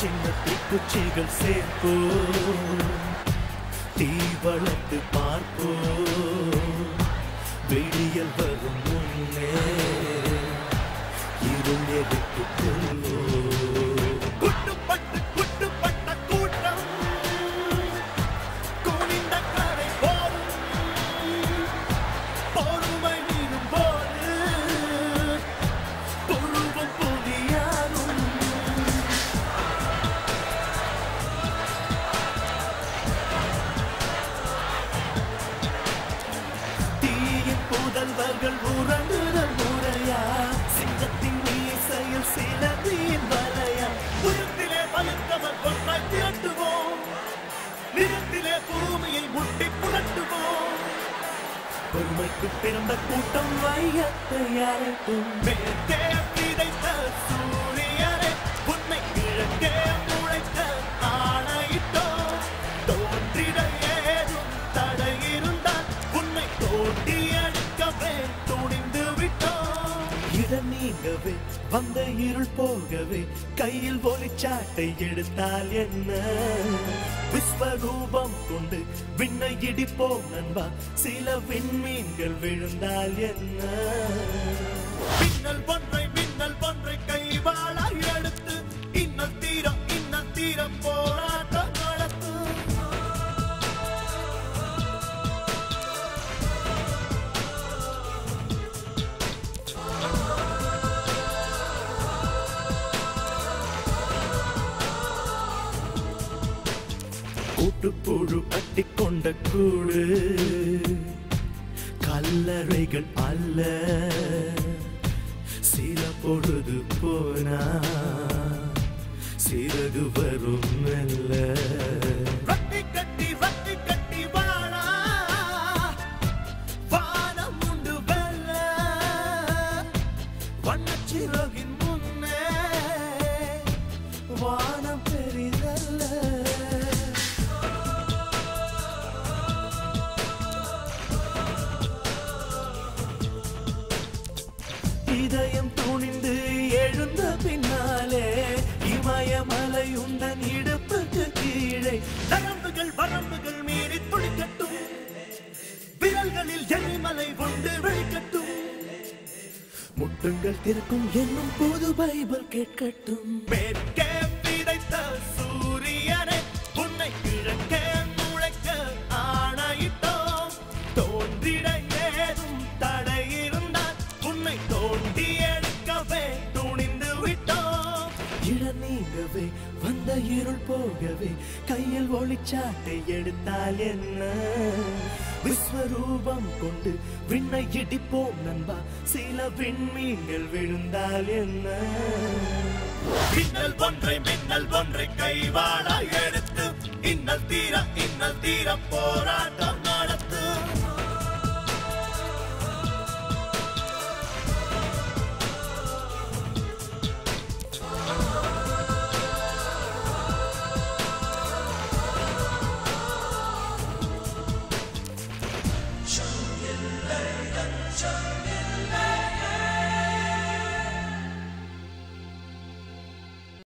சின்ன தீக்குச்சிகள் சேர்ப்போ தீ வளர்த்து பார்ப்போ வெளியில் வரும் முன்னே இருள் எதுக்கு கொள்ளோ குட்டுப்பட்டு குட்டுப்பட்ட கூட்டம் குனிந்த கரை போலும் பொறுமை நீரும் போது புழுவும் புலியாகும் தீயின் புதல்வர்கள் உறங்குதல் முறையா சிங்கத்தின் மீசையில் சிலந்தியின் வலையா உயரத்திலே பலத்தவர் ஒன்றாய் திரட்டுவோம் நிறத்திலே பூமியை முட்டி புரட்டுவோம் பொறுமைக்கு பிறந்த கூட்டம் வையத்தை அழைக்கும் மேற்கே விதைத்த சூரியனே உன்னை கிழக்கே முளைக்க ஆணையிட்டோம் தோன்றிட ஏதும் தடை இருந்தால் உன்னை தோண்டி அடிக்கவே துணிந்து விட்டோம் இடம் நீங்கவே வந்த இருள் போகவே கையில் ஒளிச்சாட்டை எடுத்தால் என்ன விஸ்வரூபம் கொண்டு விண்ணை இடிப்போம் நண்பா சில விண்மீன்கள் விழுந்தால் என்ன மின்னல் ஒன்றை மின்னல் ஒன்றை கைவாளாய் எடுத்து இன்னல் தீரம் இன்னல் தீரம் போராட்டம் நடத்தும் கூட்டுப்புழு கட்டி கொண்ட கூடு கல்லறைகள் அல்ல சில பொழுது போனா சிறகு வரும் மெல்ல ரட்டி கட்டி ரட்டி கட்டி வாழா வானம் உண்டு வெல்ல வண்ணச்சிறகின் முன்னே வானம் பெரிதல்ல இதயம் துணிந்து எழுந்த பின்னாலே இமயமலை உந்தன் இடுப்புக்கு கீழே நரம்புகள் வரம்புகள் மீறி துடிக்கட்டும் விரல்களில் எரிமலை கொண்டு வெளிக்கட்டும் முட்டுங்கள் திறக்கும் என்னும் புது பைபிள் கேட்கட்டும் மேற்கே விதைத்த சூரியனே உன்னை கிழக்கே முளைக்க ஆணையிட்டோம் தோன்றிட ஏதும் தடை இருந்தால் உன்னை தோண்டி எடுக்கவே துணிந்து விட்டோம் இட நீங்கவே வந்த இருள் போகவே கையில் ஒளிச்சாட்டை எடுத்தால் என்ன விஸ்வரூபம் கொண்டு விண்ணை இடிப்போம் நண்பா சில விண்மீன்கள் விழுந்தால் என்ன மின்னல் ஒன்றை மின்னல் ஒன்றை கைவாடா எடுத்து இன்னல் தீர இன்னல் தீர போராட்டம்